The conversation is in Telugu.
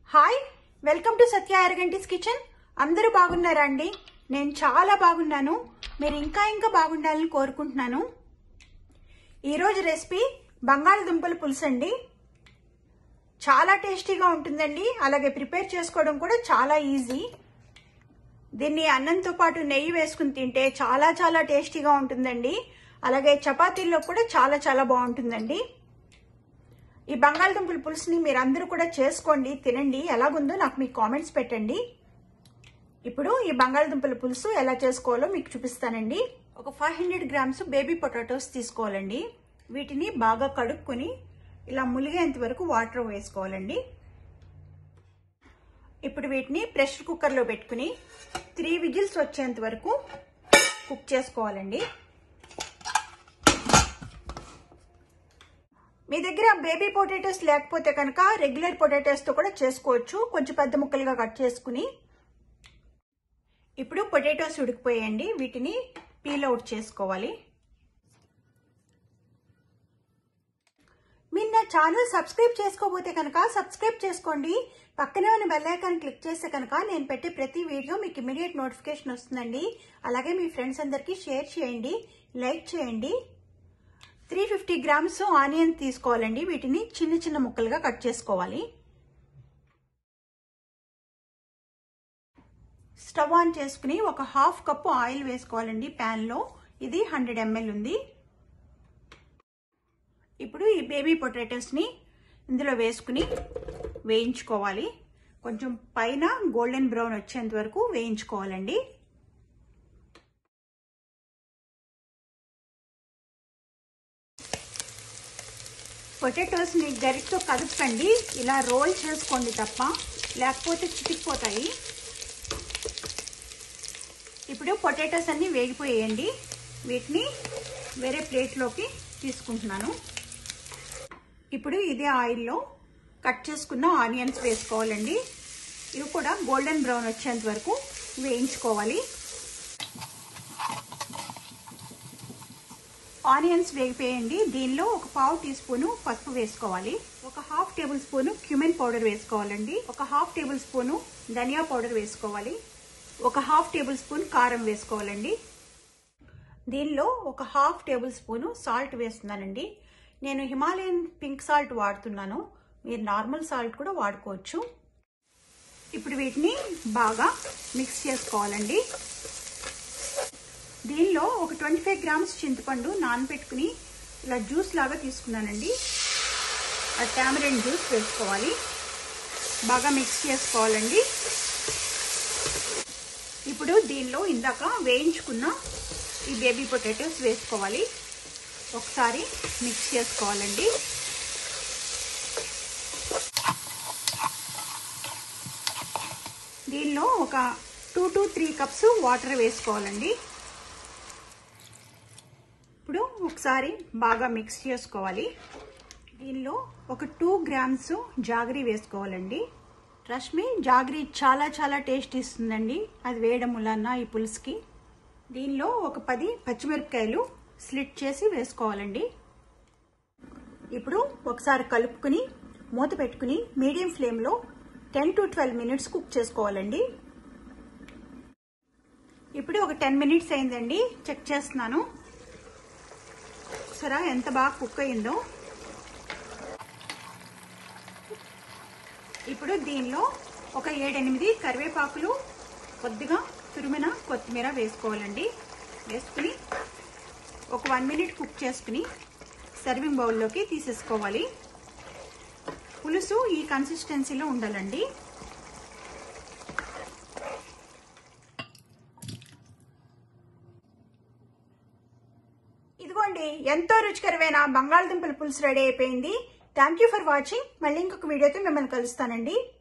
hi welcome to Satya Araganti's kitchen అందరూ బాగున్నారా అండి నేను చాలా బాగున్నాను మీరు ఇంకా ఇంకా బాగుండాలని కోరుకుంటున్నాను ఈరోజు రెసిపీ బంగాళదుంపల పులుసు అండి చాలా టేస్టీగా ఉంటుందండి అలాగే ప్రిపేర్ చేసుకోవడం కూడా చాలా ఈజీ దీన్ని అన్నంతో పాటు నెయ్యి వేసుకుని తింటే చాలా చాలా టేస్టీగా ఉంటుందండి అలాగే చపాతీల్లో కూడా చాలా చాలా బాగుంటుందండి ఈ బంగాళదుంపల పులుసుని మీరు అందరూ కూడా చేసుకోండి తినండి ఎలాగుందో నాకు మీకు కామెంట్స్ పెట్టండి ఇప్పుడు ఈ బంగాళదుంపల పులుసు ఎలా చేసుకోవాలో మీకు చూపిస్తానండి ఒక five hundred grams baby potatoes తీసుకోవాలండి వీటిని బాగా కడుక్కొని ఇలా ములిగేంత వరకు వాటర్ వేసుకోవాలండి ఇప్పుడు వీటిని ప్రెషర్ కుక్కర్లో పెట్టుకుని త్రీ విజిల్స్ వచ్చేంత వరకు కుక్ చేసుకోవాలండి మీ దగ్గర బేబీ పొటాటోస్ లేకపోతే కనుక రెగ్యులర్ పొటాటోస్తో కూడా చేసుకోవచ్చు కొంచెం పెద్ద ముక్కలుగా కట్ చేసుకుని ఇప్పుడు పొటాటోస్ ఉడికిపోయండి వీటిని పీల్ అవుట్ చేసుకోవాలి మీరు నా ఛానల్ సబ్స్క్రైబ్ చేసుకోకపోతే కనుక సబ్స్క్రైబ్ చేసుకోండి పక్కనే ఉన్న బెల్ ఐకాన్ క్లిక్ చేస్తే కనుక నేను పెట్టే ప్రతి వీడియో మీకు ఇమీడియట్ నోటిఫికేషన్ వస్తుందండి అలాగే మీ ఫ్రెండ్స్ అందరికీ షేర్ చేయండి లైక్ చేయండి త్రీ ఫిఫ్టీ గ్రామ్స్ ఆనియన్ తీసుకోవాలండి వీటిని చిన్న చిన్న ముక్కలుగా కట్ చేసుకోవాలి స్టవ్ ఆన్ చేసుకుని ఒక హాఫ్ కప్పు ఆయిల్ వేసుకోవాలండి ప్యాన్లో ఇది హండ్రెడ్ ఎంఎల్ ఉంది ఇప్పుడు ఈ బేబీ పొటాటోస్ని ఇందులో వేసుకుని వేయించుకోవాలి కొంచెం పైన గోల్డెన్ బ్రౌన్ వచ్చేంత వరకు వేయించుకోవాలండి పొటాటోస్ని గరిటతో కదపండి ఇలా రోల్ చేసుకోండి తప్ప లేకపోతే చితికిపోతాయి ఇప్పుడు పొటాటోస్ అన్నీ వేగిపోయేయండి వీటిని వేరే ప్లేట్లోకి తీసుకుంటున్నాను ఇప్పుడు ఇదే ఆయిల్లో కట్ చేసుకున్న ఆనియన్స్ వేసుకోవాలండి ఇవి కూడా గోల్డెన్ బ్రౌన్ వచ్చేంత వరకు వేయించుకోవాలి ఆనియన్స్ వేగిపోయండి దీనిలో ఒక పావు టీ స్పూను పసుపు వేసుకోవాలి ఒక half tablespoon cumin powder వేసుకోవాలండి ఒక హాఫ్ టేబుల్ స్పూను ధనియా పౌడర్ వేసుకోవాలి ఒక హాఫ్ టేబుల్ స్పూన్ కారం వేసుకోవాలండి దీనిలో ఒక హాఫ్ టేబుల్ స్పూను సాల్ట్ వేస్తున్నానండి నేను హిమాలయన్ పింక్ సాల్ట్ వాడుతున్నాను మీరు నార్మల్ సాల్ట్ కూడా వాడుకోవచ్చు ఇప్పుడు వీటిని బాగా మిక్స్ చేసుకోవాలండి దీనిలో ఒక ట్వంటీ ఫైవ్ గ్రామ్స్ చింతపండు నానబెట్టుకుని ఇలా జ్యూస్ లాగా తీసుకున్నానండి ఆ టామరెంట్ జ్యూస్ వేసుకోవాలి బాగా మిక్స్ చేసుకోవాలండి ఇప్పుడు దీనిలో ఇందాక వేయించుకున్న ఈ బేబీ పొటాటోస్ వేసుకోవాలి ఒకసారి మిక్స్ చేసుకోవాలండి దీనిలో ఒక two to three cups water వేసుకోవాలండి ఇప్పుడు ఒకసారి బాగా మిక్స్ చేసుకోవాలి దీనిలో ఒక టూ గ్రామ్స్ జాగరీ వేసుకోవాలండి రష్మి జాగరీ చాలా చాలా టేస్ట్ ఇస్తుందండి అది వేయడం వలన ఈ పులుసుకి దీనిలో ఒక పది పచ్చిమిరపకాయలు స్లిట్ చేసి వేసుకోవాలండి ఇప్పుడు ఒకసారి కలుపుకుని మూత పెట్టుకుని మీడియం ఫ్లేమ్లో ten to twelve minutes cook చేసుకోవాలండి ఇప్పుడు ఒక టెన్ మినిట్స్ అయిందండి చెక్ చేస్తున్నాను సరా ఎంత బాగా కుక్ అయిందో ఇప్పుడు దీనిలో ఒక ఏడెనిమిది కరివేపాకులు కొద్దిగా తురిమిన కొత్తిమీర వేసుకోవాలండి వేసుకుని ఒక వన్ మినిట్ కుక్ చేసుకుని సర్వింగ్ బౌల్లోకి తీసేసుకోవాలి పులుసు ఈ కన్సిస్టెన్సీలో ఉండాలండి ఇదిగోండి ఎంతో రుచికరమైన బంగాళదుంపల పులుసు రెడీ అయిపోయింది థ్యాంక్ యూ ఫర్ వాచింగ్ మళ్ళీ ఇంకొక వీడియోతో మిమ్మల్ని కలుస్తానండి